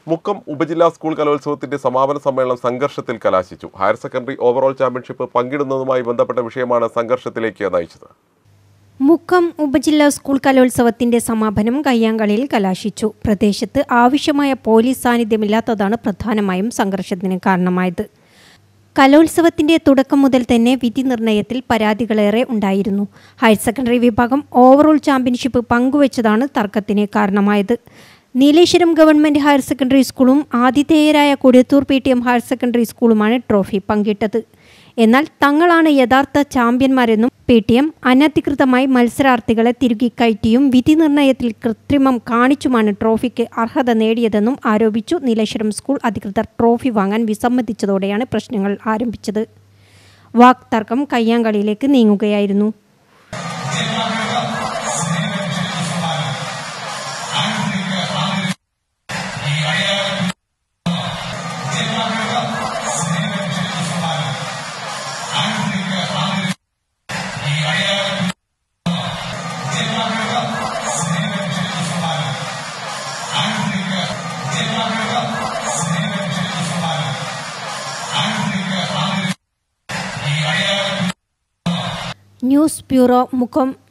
മുക്കം ഉപജില്ലാ സ്കൂൾ കലോത്സവത്തിന്റെ സമാപന സമ്മേളനം സംഘർഷത്തിൽ കലാശിച്ചു ഹയർ സെക്കൻഡറി ഓവറോൾ ചാമ്പ്യൻഷിപ്പ് പങ്കിടുന്നതുമായി ബന്ധപ്പെട്ട വിഷയമാണ് സംഘർഷത്തിലേക്ക് നയിച്ചത് മുക്കം ഉപജില്ലാ സ്കൂൾ കലോത്സവത്തിന്റെ സമാപനം കയ്യാങ്കളിയിൽ കലാശിച്ചു പ്രദേശത്ത് ആവശ്യമായ പോലീസ് സാന്നിധ്യമില്ലാത്തതാണ് പ്രധാനമായും സംഘർഷത്തിന് കാരണമായത് കലോത്സവത്തിന്റെ തുടക്കം മുതൽ തന്നെ വിധി നിർണയത്തിൽ പരാതികളേറെ ഉണ്ടായിരുന്നു ഹയർ സെക്കൻഡറി വിഭാഗം ഓവറോൾ ചാമ്പ്യൻഷിപ്പ് പങ്കുവച്ചതാണ് തർക്കത്തിന് കാരണമായത് നീലേശ്വരം ഗവൺമെന്റ് ഹയർ സെക്കൻഡറി സ്കൂളും ആതിഥേയരായ Kodiyathur P T M higher secondary സ്കൂളുമാണ് ട്രോഫി പങ്കിട്ടത് എന്നാൽ തങ്ങളാണ് യഥാർത്ഥ ചാമ്പ്യന്മാരെന്നും പി ടി എം അനധികൃതമായി മത്സരാർത്ഥികളെ തിരുകി കയറ്റിയും വിധി നിർണയത്തിൽ കൃത്രിമം കാണിച്ചുമാണ് ട്രോഫിക്ക് അർഹത നേടിയതെന്നും ആരോപിച്ചു നീലേശ്വരം സ്കൂൾ അധികൃതർ ട്രോഫി വാങ്ങാൻ വിസമ്മതിച്ചതോടെയാണ് പ്രശ്നങ്ങൾ ആരംഭിച്ചത് വാക് തർക്കം കയ്യാങ്കളിയിലേക്ക് നീങ്ങുകയായിരുന്നു ന്യൂസ് ബ്യൂറോ മുഖം